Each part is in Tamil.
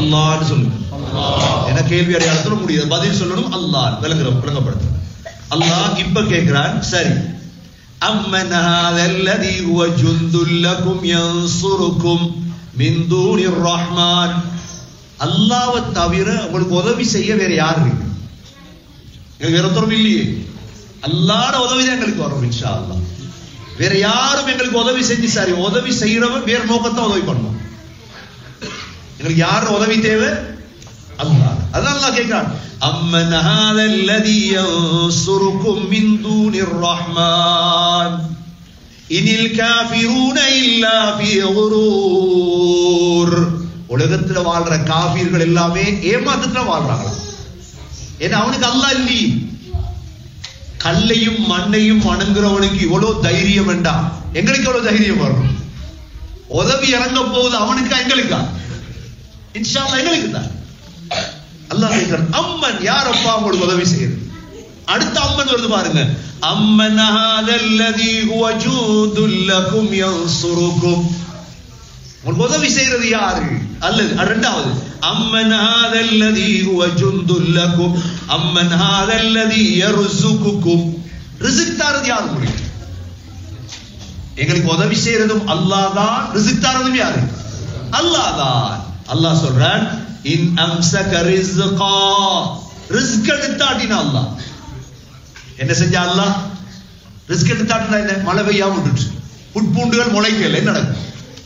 அல்லாஹ்னு சொல்லுங்க என கேள்வி அடையாளத்துல முடியாது பதில் சொல்லணும் அல்லாஹ் விளங்குற விளங்கப்படுத்து அல்லாஹ் இப்ப கேட்கிறான் சரி أمن هذا الذي هو جند لكم ينصركم من دون الرحمن அல்லாவை தவிர உங்களுக்கு உதவி செய்ய வேற யார் இருக்கு எங்களுக்கு வேற ஒருத்தரும் இல்லையே அல்லாட உதவி தான் எங்களுக்கு வரும் இன்ஷா அல்லாஹ் வேற யாரும் எங்களுக்கு உதவி செஞ்சு சரி உதவி செய்யறவன் வேற நோக்கத்தை உதவி பண்ணுவோம் எங்களுக்கு யார் உதவி தேவை அல்லாஹ் அதான் அல்லாஹ் கேட்கிறான் அம்மன் ஹாத அல்லதி யன்சுருக்கும் மின் தூனிர் ரஹ்மான் இனில் காஃபிரூன இல்லா ஃபீ குரூர் உலகத்துல வாழ்ற காபீர்கள் எல்லாமே ஏமாத்தத்துல வாழ்றாங்க ஏன்னா அவனுக்கு அல்லாஹ் இல்லையே கல்லையும் மண்ணையும் வணங்குறவனுக்கு இவ்வளவு தைரியம் வேண்டாம் எங்களுக்கு எவ்வளவு தைரியம் வரும் உதவி இறங்க போகுது அவனுக்கா எங்களுக்கா இன்ஷா அல்லாஹ் எங்களுக்கு தான் அல்லாஹ் கேட்கிறான் அம்மன் யார் அப்பா உங்களுக்கு உதவி செய்யுது அடுத்த அம்மன் வருது பாருங்க அம்மன் ஹாதல்லதி ஹுவ ஜூதுல் லகும் யன்சுருக்கும் உங்களுக்கு உதவி செய்யறது யாரு அல்லது அஹ் ரெண்டாவது அம்மன் ஹாதல்லதி ஹுவ ஜுந்துல் லகும் அம்மன் ஹாதல்லதி யர்சுகுக்கும் ரிஸ்க் தரது யாரு உங்களுக்கு எங்களுக்கு உதவி செய்யறதும் அல்லாஹ் தான் ரிஸ்க் தரதும் யாரு அல்லாஹ் தான் அல்லாஹ் சொல்றான் இன் அம்சக ரிஸ்கா ரிஸ்க் எடுத்தாட்டினா அல்லாஹ் என்ன செஞ்சா அல்லாஹ் ரிஸ்க் எடுத்தாட்டினா என்ன மழை பெய்யாம விட்டுட்டு புட்பூண்டுகள் முளைக்கல என்ன நடக்கும்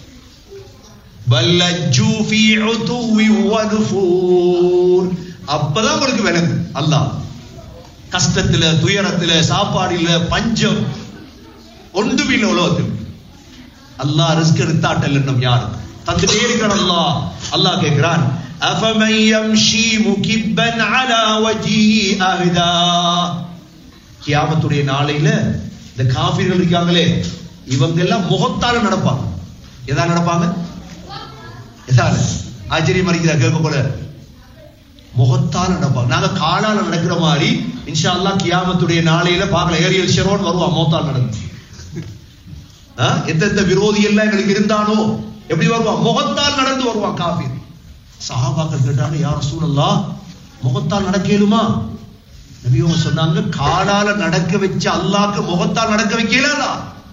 பல்லஜ்ஜு ஃபீ உதுவி வனுஃபூர் அப்பதான் உங்களுக்கு விளங்கும் அல்லாஹ் கஷ்டத்துல துயரத்துல சாப்பாடு இல்ல பஞ்சம் ஒன்றும் இல்ல உலகத்தில் அல்லாஹ் ரிஸ்க் எடுத்தாட்டல் என்னும் யாரு தந்துட்டே இருக்கிறான் அல்லாஹ் அல்லாஹ் கேட்கிறான் أفمن يمشي مكبا على وجهه أهدى கியாமத்துடைய நாளையில இந்த காபிர்கள் இருக்காங்களே இவங்க எல்லாம் முகத்தால நடப்பாங்க எதா நடப்பாங்க எதால ஆச்சரியம் இருக்கிறா கேட்க போல முகத்தால் நடப்பாங்க நாங்க காலால நடக்கிற மாதிரி இன்ஷா அல்லாஹ் கியாமத்துடைய நாளையில பார்க்கல ஏரியல் ஷெரோன் வருவான் முகத்தால் நடந்து ஆ? எந்தெந்த விரோதி எல்லாம் எங்களுக்கு இருந்தானோ எப்படி வருவான் முகத்தால் நடந்து வருவான் காபீர் சஹாபாக்கள் கேட்டாங்க யார் சூழல்லா முகத்தால் நடக்கலுமா நபியவங்க சொன்னாங்க காலால நடக்க வச்ச அல்லாஹ்க்கு முகத்தால் நடக்க வைக்கலாதா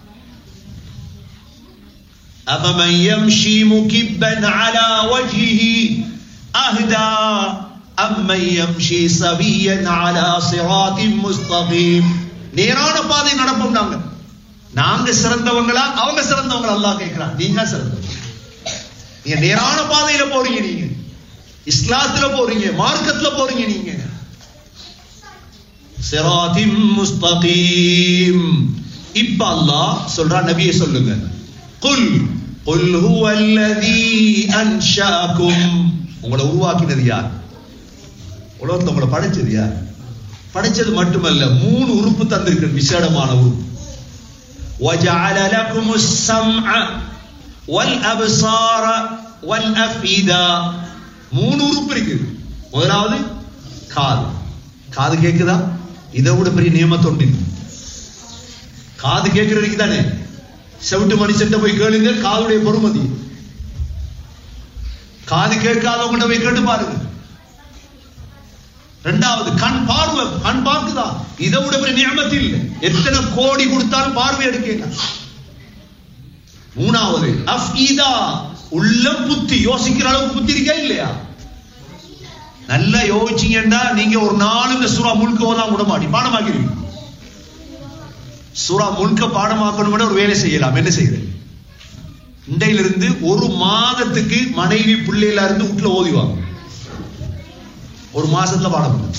أفمن يمشي مكبا على وجهه أهدى أمن يمشي سويا على صراط مستقيم நேரான பாதை நடப்போம் நாங்க நாங்க சிறந்தவங்களா அவங்க சிறந்தவங்களா அல்லாஹ் கேட்கிறான் நீங்க சிறந்தவங்க நீங்க நேரான பாதையில போறீங்க நீங்க இஸ்லாத்துல போறீங்க மார்க்கத்துல போறீங்க நீங்க சிராதிம் முஸ்தகீம் இப்ப அல்லாஹ் சொல்றான் நபியை சொல்லுங்க குல் குல் ஹுவல்லதி அன்ஷாக்கும் உங்களை உருவாக்கினது யார் உலகத்துல உங்களை படைச்சது யார் படைச்சது மட்டுமல்ல மூணு உறுப்பு தந்திருக்கிற விசேடமான உறுப்பு وجعل لكم السمع والابصار والافئده மூணு உறுப்பு இருக்கு முதலாவது காது காது கேக்குதா இதை விட பெரிய நியமத்தொண்டு இல்லை. காது கேட்கறதுக்கு தானே செவிட்டு மனுஷன் போய் கேளுங்க காதுடைய பொறுமதி காது கேட்காதவங்கிட்ட போய் கேட்டு பாருங்க ரெண்டாவது கண் பார்வை கண் பார்க்குதா இதை விட பெரிய நியமத்து இல்லை எத்தனை கோடி கொடுத்தாலும் பார்வை எடுக்க மூணாவது அஃபீதா உள்ளம் புத்தி யோசிக்கிற அளவுக்கு புத்தி இருக்கா இல்லையா நல்லா யோசிச்சீங்கன்னா நீங்க ஒரு நாள் இந்த சூறா முழுக்க ஓதாம விட மாட்டி பாடமாக்கிடுவீங்க சூறா முழுக்க பாடமாக்கணும் ஒரு வேலை செய்யலாம் என்ன செய்யுது இன்றையிலிருந்து ஒரு மாதத்துக்கு மனைவி பிள்ளையில இருந்து வீட்டுல ஓதிவாங்க ஒரு மாசத்துல பாடம் பண்ணு.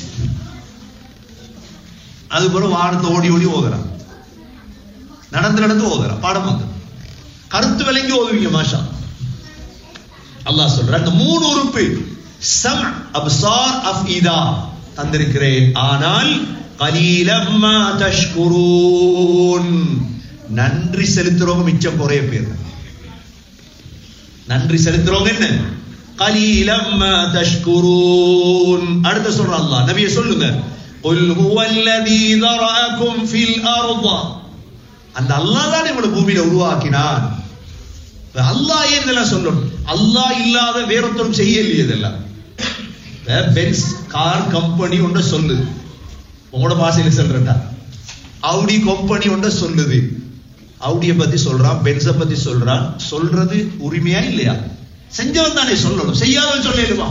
அது பிறகு வாரத்தை ஓடி ஓடி ஓதுறான் நடந்து நடந்து ஓதுறான் பாடம் வந்து கருத்து விளங்கி ஓதுவீங்க மாஷா அல்லாஹ் சொல்ற அந்த மூணு உறுப்பு சம் அப்சார் அஃபீதா தந்திருக்கிறேன் ஆனால் கலீலம்மா தஷ்குரூன் நன்றி செலுத்துறவங்க மிச்சம் குறைய பேர் நன்றி செலுத்துறவங்க என்ன கலீலம்மா தஷ்குரூன் அடுத்து சொல்ற அல்லாஹ் நபியை சொல்லுங்க قل هو الذي ذرأكم في الأرض அந்த அல்லாஹ் தான் உங்களை பூமியில உருவாக்கினான் அல்லாஹ் ஏன் இதெல்லாம் சொல்லணும் அல்லாஹ் இல்லாத வேறொருத்தரும் செய்யலையே இதெல்லாம் இப்ப பென்ஸ் கார் கம்பெனி ஒன்று சொல்லுது உங்களோட பாஷையில சொல்றேன்டா அவுடி கம்பெனி ஒன்று சொல்லுது அவுடிய பத்தி சொல்றான் பென்ஸ பத்தி சொல்றான் சொல்றது உரிமையா இல்லையா செஞ்சவன் தானே சொல்லணும் செய்யாதவன் சொல்லிடுவான்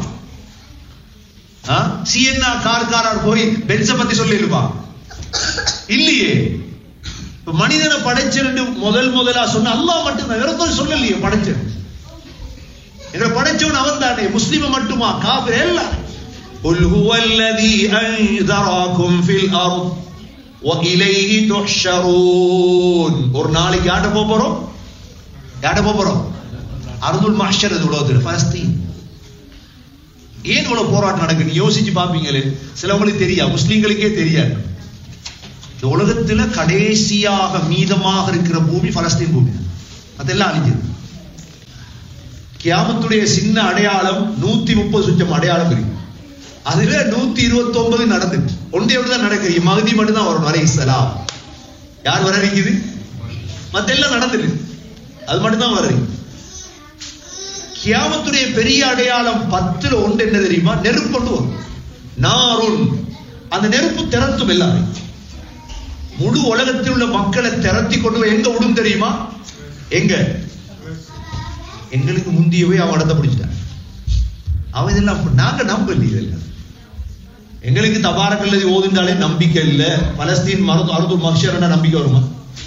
சிஎன்ஆ கார்காரர் போய் பென்ஸ பத்தி சொல்லிடுவான் இல்லையே இப்ப மனிதனை படைச்சிருந்து முதல் முதலா சொன்ன அல்லாஹ் மட்டும்தான் வேற ஒருத்தர் சொல்லலையே படைச்சன் எங்களை படைச்சவன் அவன் தானே முஸ்லிம மட்டுமா காபிர் எல்லாம் قل هو الذي أنذركم في الأرض وإليه تحشرون ஒரு நாளைக்கு யார்ட்ட போக போறோம் யார்ட்ட போக போறோம் அர்துல் மஹ்ஷர் இது உலகத்தில் பலஸ்தீன் ஏன் இவ்வளவு போராட்டம் நடக்குது யோசிச்சு பாப்பீங்களே சிலவங்களுக்கு தெரியாது முஸ்லிம்களுக்கே தெரியாது இந்த உலகத்துல கடைசியாக மீதமாக இருக்கிற பூமி பலஸ்தீன் பூமி அதெல்லாம் அழிஞ்சது கியாமத்துடைய சின்ன அடையாளம் நூத்தி முப்பது சுற்றம் அடையாளம் இருக்கு அதுல நூத்தி இருபத்தி ஒன்பது நடந்துட்டு ஒன்றே தான் நடக்குது மகதி மட்டும் தான் வரணும் அலை சலாம் யார் வர இருக்குது மத்த எல்லாம் நடந்துட்டு அது மட்டும் தான் வருது கியாமத்துடைய பெரிய அடையாளம் பத்துல ஒன்று என்ன தெரியுமா நெருப்பு கொண்டு வரும் நாருன் அந்த நெருப்பு திறத்தும் எல்லாரும் முழு உலகத்தில் உள்ள மக்களை திரட்டி கொண்டு போய் எங்க விடும் தெரியுமா எங்க எங்களுக்கு முந்தியவே அவன் இடத்த பிடிச்சிட்டான் அவன் இதெல்லாம் நாங்க நம்பல இதெல்லாம் எங்களுக்கு தபாரக்கல்லதி ஓதுண்டாலே நம்பிக்கை இல்ல பலஸ்தீன் மருது அறுது மக்ஷர் நம்பிக்கை வருமா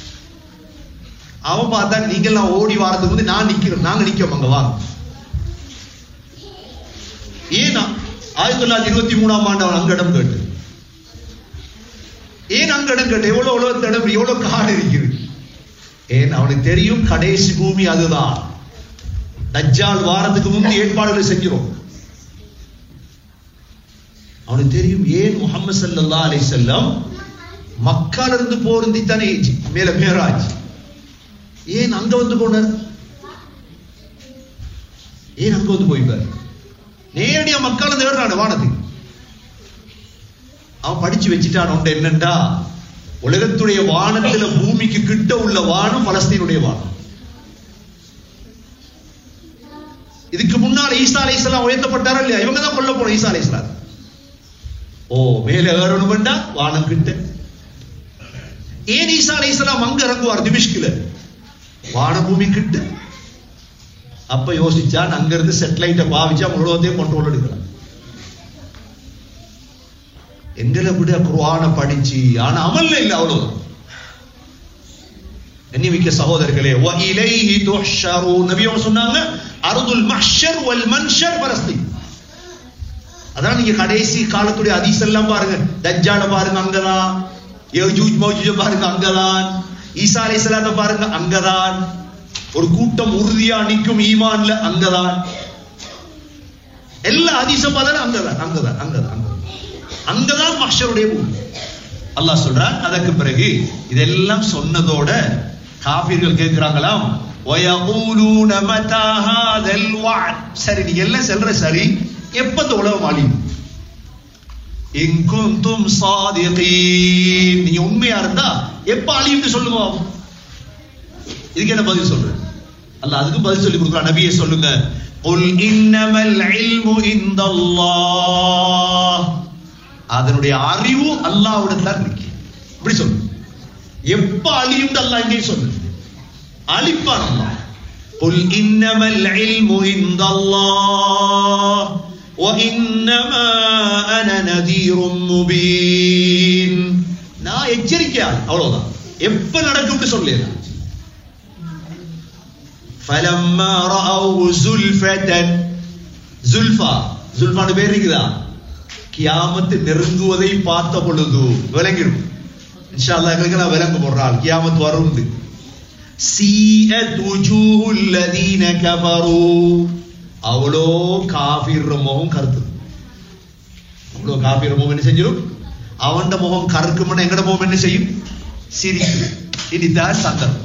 அவன் பார்த்தா நீங்கெல்லாம் ஓடி வாரத்துக்கு வந்து நான் நிக்கிறோம் நாங்க நிக்கிறோம் அங்க வாங்க ஏன்னா ஆயிரத்தி தொள்ளாயிரத்தி இருபத்தி மூணாம் ஆண்டு அவன் அங்க இடம் கேட்டு ஏன் அங்க இடம் கேட்டு எவ்வளவு உலகத்து இடம் எவ்வளவு காடு இருக்குது ஏன் அவனுக்கு தெரியும் கடைசி பூமி அதுதான் தஜ்ஜால் வாரத்துக்கு முந்தி ஏற்பாடுகளை செஞ்சிரும் அவனுக்கு தெரியும் ஏன் முகமது சல்லா அலை செல்லம் மக்கால இருந்து போருந்தி தானே மேல மேராஜ் ஏன் அங்க வந்து போனார் ஏன் அங்க வந்து போய்ப்பார் நேரடியா மக்கள் அந்த ஏறான வானத்துக்கு அவன் படிச்சு வச்சுட்டான் உண்டு என்னண்டா உலகத்துடைய வானத்துல பூமிக்கு கிட்ட உள்ள வானம் பலஸ்தீனுடைய வானம் இதுக்கு முன்னால ஈசா அலை இஸ்லாம் உயர்த்தப்பட்டாரா இல்லையா இவங்க தான் கொல்ல போன ஈசா அலை இஸ்லாம் ஓ மேல ஏறணும்டா வானம் கிட்ட ஏன் ஈசா அலை இஸ்லாம் அங்க இறங்குவார் திமிஷ்கில வானபூமி கிட்ட அப்ப யோசிச்சான் அங்க இருந்து செட்டலைட்டை பாவிச்சா முழுவதையும் கண்ட்ரோல் எடுக்கலாம் எங்களை விட குர்ஆன படிச்சு ஆனா அமல்ல இல்ல அவ்வளவுதான் எண்ணிமிக்க சகோதரர்களே வ இலைஹி துஹ்ஷரூன் நபி அவங்க சொன்னாங்க அர்துல் மஹ்ஷர் வல் மன்ஷர் பலஸ்தீன் அதான் நீங்க கடைசி காலத்துடைய ஹதீஸ் எல்லாம் பாருங்க தஜ்ஜால பாருங்க அங்கதான் யஜூஜ் மௌஜூஜ பாருங்க அங்கதான் ஈசா அலைஹிஸ்ஸலாத்தை பாருங்க அங்கதான் ஒரு கூட்டம் உறுதியா நிற்கும் ஈமான்ல அங்கதான் எல்லா ஹதீஸும் பார்த்தாலும் அங்கதான் அங்கதான் அங்கதான் அங்கதான் அங்கதான் மஹ்ஷருடைய பூமி அல்லாஹ் சொல்றான் அதற்கு பிறகு இதெல்லாம் சொன்னதோட காபீர்கள் கேட்கிறாங்களாம் وَيَقُولُونَ مَتَى هَذَا الْوَعْدُ சரி நீங்க எல்லாம் சொல்ற சரி எப்ப இந்த உலகம் அழியும் இன் குந்தும் சாதிகீன் நீங்க உண்மையா இருந்தா எப்ப அழியும்னு சொல்லுங்க இதுக்கு என்ன பதில் சொல்றேன் அல்லாஹ் அதுக்கு பதில் சொல்லி கொடுக்குறான் நபியே சொல்லுங்க قُلْ إِنَّمَا الْعِلْمُ عِندَ اللَّهِ அதனுடைய அறிவு அல்லாஹ்விடம் தான் இருக்கு இப்படி சொல்லு எப்ப அழியும் அல்லாஹ் இங்கே சொல்லு அழிப்பான் அல்லாஹ் قُلْ إِنَّمَا الْعِلْمُ عِندَ اللَّهِ وَإِنَّمَا أَنَا نَذِيرٌ مُبِينٌ நான் எச்சரிக்கையாள் அவ்வளவுதான் எப்ப நடக்கும்னு சொல்லல فَلَمَّا رَأَوْهُ زُلْفَةً زُلْفா زُلْஃபான்னு பேர் இருக்குதா கியாமத்து நெருங்குவதை பார்த்த பொழுது விளங்கிடும் இன்ஷா அல்லாஹ் எங்களுக்கு விளங்க போடுறாள் கியாமத்து வரும் சீஅத் wujuhul ladina கஃபரு அவ்வளோ காஃபிர் முகம் கருத்து அவ்வளோ காஃபிர் முகம் என்ன செஞ்சிடும் அவன்ட முகம் கருக்கும்னா எங்கட முகம் என்ன செய்யும் சிரிக்கும் இதுதான் சந்தர்ப்பம்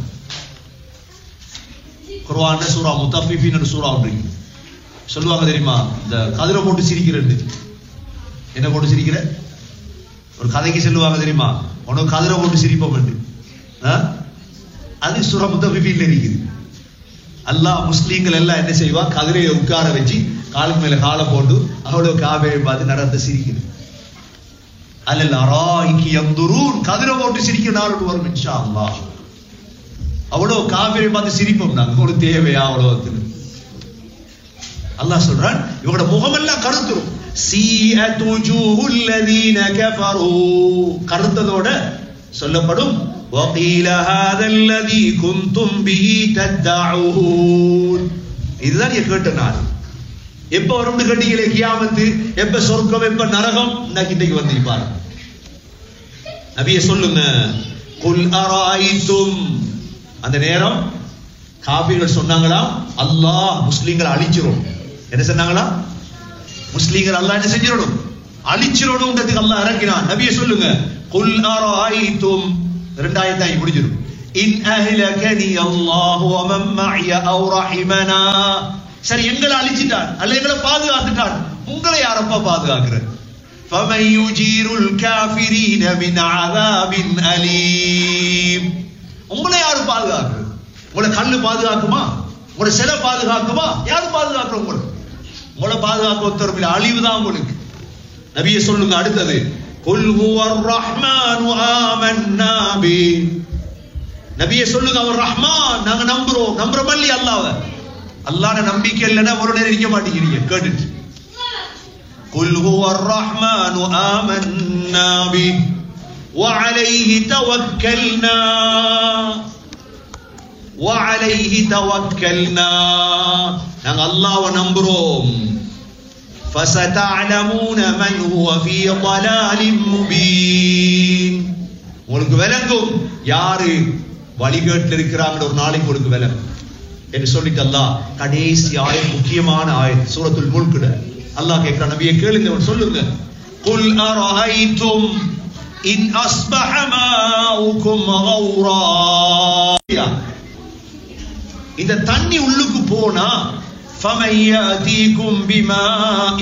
குர்ஆன்ல சூரா முத்தஃபிஃபின் சூரா ஒன்று இருக்கு. சொல்லுவாங்க தெரியுமா இந்த கதிரை போட்டு சிரிக்கிறது என்ன போட்டு சிரிக்கிற ஒரு கதைக்கு சொல்லுவாங்க தெரியுமா உனக்கு கதிரை போட்டு சிரிப்போம் என்று. ஆ? அது சூரா முத்தஃபிஃபின் இருக்குது அல்லாஹ் முஸ்லீம்கள் எல்லாம் என்ன செய்வா கதிரையில உட்கார வச்சு காலுக்கு மேல காலை போட்டு அவ்வளவு காவேரி பார்த்து நடந்து சிரிக்குது அல்லல் அராய்க்கு எந்துரூன் கதிரை போட்டு சிரிக்கிற நாள் வரும் இன்ஷா அல்லாஹ் அவ்வளவு காவேரி பார்த்து சிரிப்போம் நாங்க ஒரு தேவையா அவ்வளவு அல்லாஹ் சொல்றான் இவங்களோட முகமெல்லாம் கருத்துரும் சீஅத் wujuhul ladina கஃபரு கருத்ததோட சொல்லப்படும் وقيل هذا الذي كنتم به تدعون இதுதான் நீங்க கேட்ட நாள் எப்ப வரும்னு கேட்டீங்களே கியாமத்து எப்ப சொர்க்கம் எப்ப நரகம் இன்னைக்கு இன்னைக்கு வந்து பாருங்க நபிய சொல்லுங்க குல் அராய்தும் அந்த நேரம் காபிர்கள் சொன்னாங்களாம் அல்லாஹ் முஸ்லீம்களை அழிச்சிரும் என்ன சொன்னாங்களா முஸ்லீம்கள் அல்லாஹ் என்ன செஞ்சிடணும் அழிச்சிடணும்ன்றதுக்கு அல்லாஹ் இறங்கினான் நபிய சொல்லுங்க குல் அராய்தும் ரெண்டாயிரத்தி முடிஞ்சிடும் இன் அஹ்லகனி அல்லாஹ் வ மன் மஅய அவ் ரஹிமனா சரி எங்களை அழிச்சிட்டான் அல்ல எங்களை பாதுகாத்துட்டான் உங்களை யாரப்பா பாதுகாக்கிற فمن يجير الكافرين من عذاب أليم உங்களை யாரு பாதுகாக்குறது உங்களை கண்ணு பாதுகாக்குமா உங்களை சிலை பாதுகாக்குமா யாரு பாதுகாக்குற உங்களுக்கு உங்களை பாதுகாக்க ஒருத்தரும் இல்லை அழிவு தான் உங்களுக்கு நபியை சொல்லுங்க அடுத்தது குல் ஹுவர் ரஹ்மானு ஆமன்னா பி நபியை சொல்லுங்க அவர் ரஹ்மான் நாங்க நம்புறோம் நம்புறோம் இல்லையா அல்லாஹ்வை அல்லாஹ்ன நம்பிக்கை இல்லைன்னா ஒரு நேரம் இருக்க மாட்டேங்கிறீங்க கேட்டுட்டு குல் ஹுவர் ரஹ்மானு ஆமன்னா பி وعليه توكلنا وعليه توكلنا நாங்க அல்லாஹ்வை நம்புறோம் فستعلمون من هو في ضلال مبين உங்களுக்கு விளங்கும் யாரு வழிகேட்டில் இருக்கிறாங்க ஒரு நாளைக்கு உங்களுக்கு விளங்கும் என்று சொல்லிட்டு அல்லாஹ் கடைசி ஆயத் முக்கியமான ஆயத் சூரத்துல் முல்குட அல்லாஹ் கேட்கிற நபியை கேளுங்க சொல்லுங்க குல் அரஐத்தும் இன் அஸ்பஹ மாஉக்கும் கௌரா இந்த தண்ணி உள்ளுக்கு போனா فمن ياتيكم بماء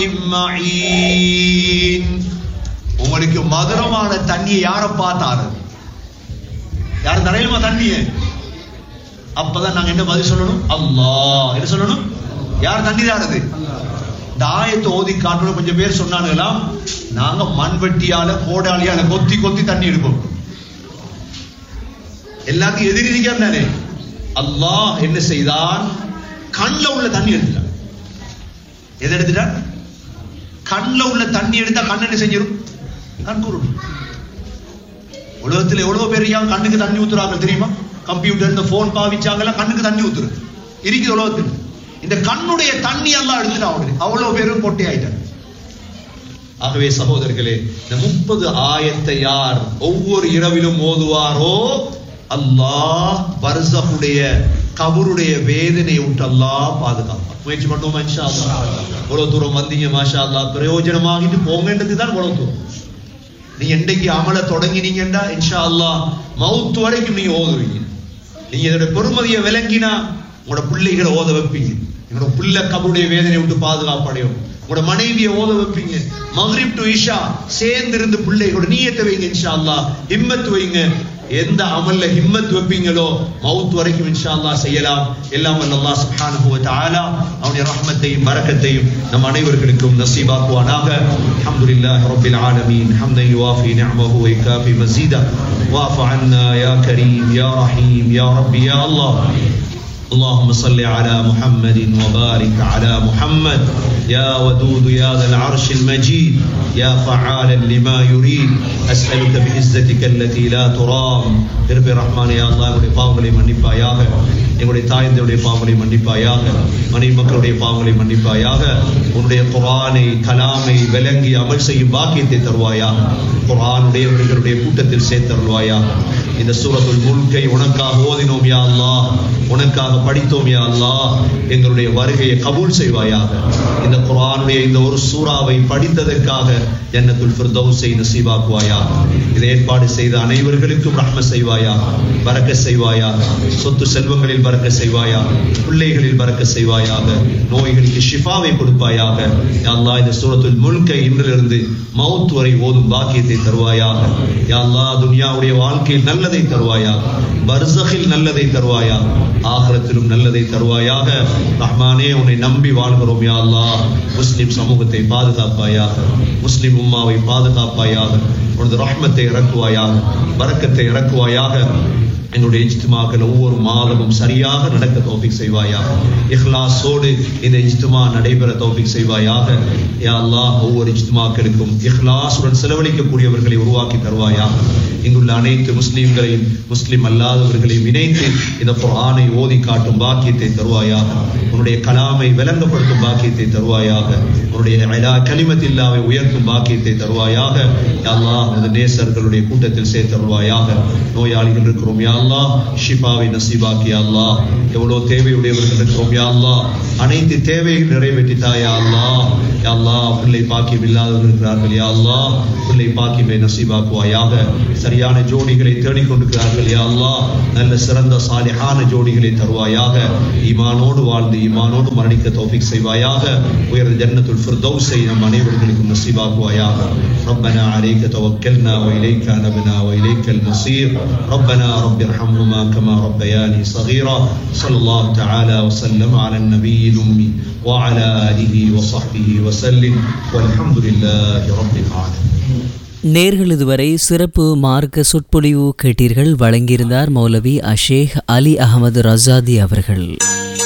معين உங்களுக்கு மதுரமான தண்ணியை யார பார்த்தாரு யார் தரையிலுமா தண்ணிய அப்பதான் நாங்க என்ன பதில் சொல்லணும் அல்லாஹ் என்ன சொல்லணும் யார் தண்ணி தானது இந்த ஆயத்தை ஓதி காட்டணும் கொஞ்சம் பேர் சொன்னாங்களாம் நாங்க மண்வெட்டியால கோடாலியால கொத்தி கொத்தி தண்ணி எடுப்போம் எல்லாத்தையும் எதிரி இருக்கார் தானே அல்லாஹ் என்ன செய்தான் கண்ல உள்ள தண்ணி எடுத்துட்டான் எதை எடுத்துட்டான் கண்ல உள்ள தண்ணி எடுத்தா கண் என்ன செஞ்சிடும் கண் கூறும் உலகத்துல எவ்வளவு பேர் ஏன் கண்ணுக்கு தண்ணி ஊத்துறாங்க தெரியுமா கம்ப்யூட்டர் இந்த போன் பாவிச்சாங்கலாம் கண்ணுக்கு தண்ணி ஊத்துரு இருக்குது உலகத்தில் இந்த கண்ணுடைய தண்ணி எல்லாம் எடுத்துட்டான் அவனுக்கு அவ்வளவு பேரும் கொட்டை ஆயிட்டாங்க ஆகவே சகோதரர்களே இந்த முப்பது ஆயத்தை யார் ஒவ்வொரு இரவிலும் ஓதுவாரோ அல்லாஹ் பர்சகுடைய கபருடைய வேதனை விட்டு அல்லாஹ் பாதுகாப்பான் முயற்சி பண்ணுவோமா இன்ஷா அல்லாஹ் இவ்வளவு தூரம் வந்தீங்க மாஷா அல்லாஹ் பிரயோஜனமாகிட்டு போங்கன்றது தான் இவ்வளவு தூரம் நீங்க என்னைக்கு அமல தொடங்கினீங்கன்னா இன்ஷா அல்லாஹ் மவுத் வரைக்கும் நீங்க ஓதுவீங்க நீங்க இதோட பெருமதியை விளங்கினா உங்களோட பிள்ளைகளை ஓத வைப்பீங்க உங்களோட பிள்ளை கபருடைய வேதனை விட்டு பாதுகாப்பு அடையும் உங்களோட மனைவியை ஓத வைப்பீங்க மக்ரிப் டு இஷா சேர்ந்து இருந்து பிள்ளைகளோட நீயத்தை வைங்க இன்ஷா அல்லாஹ் ஹிம்மத் வைங்க எந்த அமல்ல ஹிம்மத் வைப்பீங்களோ மவுத் வரைக்கும் இன்ஷா அல்லாஹ் செய்யலாம் எல்லாம் வல்ல அல்லாஹ் சுப்ஹானஹு வ தஆலா அவனுடைய ரஹ்மத்தையும் பரக்கத்தையும் நம் அனைவர்களுக்கும் நசீபாக்குவானாக அல்ஹம்துலில்லாஹி ரப்பில் ஆலமீன் ஹம்dan யுவாஃபி நிஅமஹு வ யுகாஃபி மஸீதா واعف عنا يا كريم يا رحيم يا ربي يا الله اللهم صل على محمد وبارك على محمد يا ودود يا ذا العرش المجيد يا فعالا لما يريد أسألك بعزتك التي لا ترام திருப்பி ரஹ்மான் யா அல்லாஹ் எங்களுடைய பாவங்களை மன்னிப்பாயாக எங்களுடைய தாய்ந்தருடைய பாவங்களை மன்னிப்பாயாக மனைவி மக்களுடைய பாவங்களை மன்னிப்பாயாக உன்னுடைய குரானை கலாமை விளங்கி அமல் செய்யும் பாக்கியத்தை தருவாயாக குரானுடையவர்களுடைய கூட்டத்தில் சேர்த்தருள்வாயாக இந்த சூரத்துல் முல்கை உனக்காக ஓதினோம் யா அல்லாஹ் உனக்காக படித்தோம் யா அல்லாஹ் எங்களுடைய வருகையை கபூல் செய்வாயாக இந்த குரானுடைய இந்த ஒரு சூறாவை படித்ததற்காக ஜன்னத்துல் ஃபிர்தௌஸை நசீபாக்குவாயாக இதை ஏற்பாடு செய்த அனைவர்களுக்கும் ரஹ்ம செய்வாயாக பறக்க செய்வாயாக சொத்து செல்வங்களில் பறக்க செய்வாயாக பிள்ளைகளில் பறக்க செய்வாயாக நோய்களுக்கு ஷிஃபாவை கொடுப்பாயாக யா அல்லாஹ் இந்த சூரத்துல் முல்கை இன்றிலிருந்து மவுத் வரை ஓதும் பாக்கியத்தை தருவாயாக யா அல்லாஹ் துனியாவுடைய வாழ்க்கையில் நல்ல நல்லதை தருவாயாக பர்சகில் நல்லதை தருவாயாக ஆகரத்திலும் நல்லதை தருவாயாக ரஹ்மானே உன்னை நம்பி வாழ்கிறோம் யா அல்லாஹ் முஸ்லிம் சமூகத்தை பாதுகாப்பாயாக முஸ்லிம் உம்மாவை பாதுகாப்பாயாக உனது ரஹ்மத்தை இறக்குவாயாக பரக்கத்தை இறக்குவாயாக எங்களுடைய இஜ்திமாக்கள் ஒவ்வொரு மாதமும் சரியாக நடக்க தௌஃபிக் செய்வாயாக இஹ்லாஸோடு இந்த இஜ்திமா நடைபெற தௌஃபிக் செய்வாயாக யா அல்லாஹ் ஒவ்வொரு இஜ்திமாக்களுக்கும் இஹ்லாஸுடன் செலவழிக்கக்கூடியவர்களை உருவாக்கி தருவாயாக இங்குள்ள அனைத்து முஸ்லிம்களையும் முஸ்லிம் அல்லாதவர்களையும் இணைத்து இந்த குர்ஆனை ஓதி காட்டும் பாக்கியத்தை தருவாயாக உன்னுடைய கலாமை விளங்கப்படுத்தும் பாக்கியத்தை தருவாயாக உன்னுடைய அலா கலிமத்தில்லாவை உயர்த்தும் பாக்கியத்தை தருவாயாக யா அல்லாஹ் உனது நேசர்களுடைய கூட்டத்தில் சேர்த்தருவாயாக நோயாளிகள் இருக்கிறோம் யா அல்லாஹ் ஷிஃபாவை நசீபாக்கி யா அல்லாஹ் எவ்வளவு தேவையுடையவர்கள் இருக்கிறோம் யா அல்லாஹ் அனைத்து தேவைகள் நிறைவேற்றித்தா யா அல்லாஹ் யா அல்லாஹ் பிள்ளை பாக்கியம் இல்லாதவர்கள் இருக்கிறார்கள் யா அல்லாஹ் பிள்ளை பாக்கியமை நசீபாக்குவாயாக சரியான ஜோடிகளை தேடிக்கொண்டிருக்கிறார்கள் யா அல்லாஹ் நல்ல சிறந்த சாலிஹான ஜோடிகளை தருவாயாக ஈமானோடு வாழ்ந்து ஈமானோடு மரணிக்க தௌஃபிக் செய்வாயாக உயர்ந்த ஜன்னத்துல் ஃபிர்தௌஸை நம் அனைவர்களுக்கும் நசீபாக்குவாயாக ربنا عليك توكلنا وإليك أنبنا وإليك المصير ربنا رب ارحمهما كما ربياني صغيرا صلى الله تعالى وسلم على النبي الأمي وعلى آله وصحبه وسلم والحمد لله رب العالمين நேர்கள் இதுவரை சிறப்பு மார்க்க சொற்பொழிவு கேட்டீர்கள் வழங்கியிருந்தார் மௌலவி அஷேக் அலி அகமது ரசாதி அவர்கள்